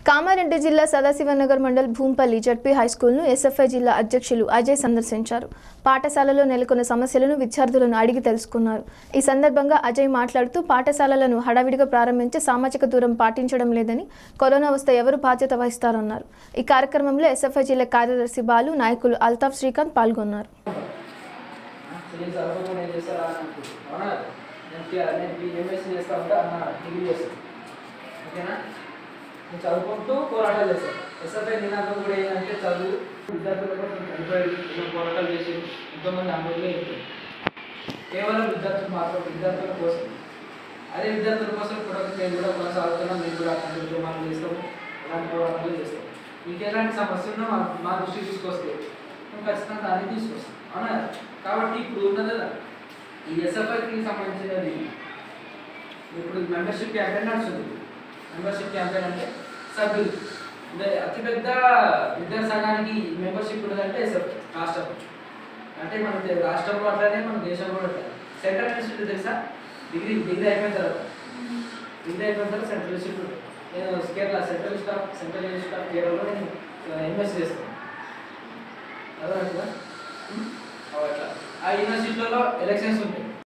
కామారెడ్డి జిల్లా సదాశివనగర్ మండల్ భూంపల్లి జడ్పీ హైస్కూల్ను ఎస్ఎఫ్ఐ జిల్లా అధ్యక్షులు అజయ్ సందర్శించారు పాఠశాలలో నెలకొన్న సమస్యలను విద్యార్థులను అడిగి తెలుసుకున్నారు ఈ సందర్భంగా అజయ్ మాట్లాడుతూ పాఠశాలలను హడావిడిగా ప్రారంభించి సామాజిక దూరం పాటించడం లేదని కరోనా వస్తే ఎవరు బాధ్యత వహిస్తారన్నారు ఈ కార్యక్రమంలో ఎస్ఎఫ్ఐ జిల్లా కార్యదర్శి బాలు నాయకులు అల్తాఫ్ శ్రీకాంత్ పాల్గొన్నారు నేను చదువుకోకుండా ఏం చేస్తారా అని అనుకుంటున్నాను అవునా నేను పి- నేను ఎంఎస్సీ చేస్తా ఉంటే అన్న డిగ్రీ చేస్తాను ఓకేనా నేను చదువుకుంటూ పోరాటాలు చేస్తాను ఎస్ఎఫ్ఐ నినాదం కూడా ఏంటంటే చదువు విద్యార్థుల కోసం చనిపోయాడు ఎన్నో పోరాటాలు చేసి ఎంతోమంది అమలులో అయిపోయారు కేవలం విద్యార్థులు మాత్రం విద్యార్థుల కోసం అదే విద్యార్థుల కోసం కూడా నేను కూడా కొనసాగుతున్నాం నేను కూడా అట్లాంటి ఉద్యమాలు చేస్తాము అలాంటి పోరాటాలు చేస్తాం మీకు ఎలాంటి సమస్య ఉన్నా మా మా దృష్టికి తీసుకొస్తే మేము ఖచ్చితంగా దాన్ని తీసుకొస్తాం అవునా కాబట్టి ఇప్పుడు ఉన్నది కదా, ఈ ఎస్ఎఫ్ఐకి సంబంధించినది ఇప్పుడు మెంబర్షిప్ క్యాంపెయిన్ నడుస్తుంది మెంబర్షిప్ క్యాంపెయిన్ అంటే సభ్యులు అంటే అతిపెద్ద విద్యా సంఘానికి మెంబర్షిప్ ఉన్నదంటే ఎస్ఎఫ్ రాష్ట్రం అంటే మన దే- రాష్ట్రంలో అట్లానే మన దేశంలో కూడా అట్లానే సెంట్రల్ ఇన్స్టిట్యూట్ తెలుసా డిగ్రీ డిగ్రీ అయిపోయిన తర్వాత డిగ్రీ అయిపోయిన తర్వాత సెంట్రల్ ఇన్స్టిట్యూట్ నేను Kerala central staff central institute of కేరళలో నేను ఎంఎస్ చేస్తాను అదే అట్లా ఆ యూనివర్సిటీలలో ఎలక్షన్స్ ఉంటాయి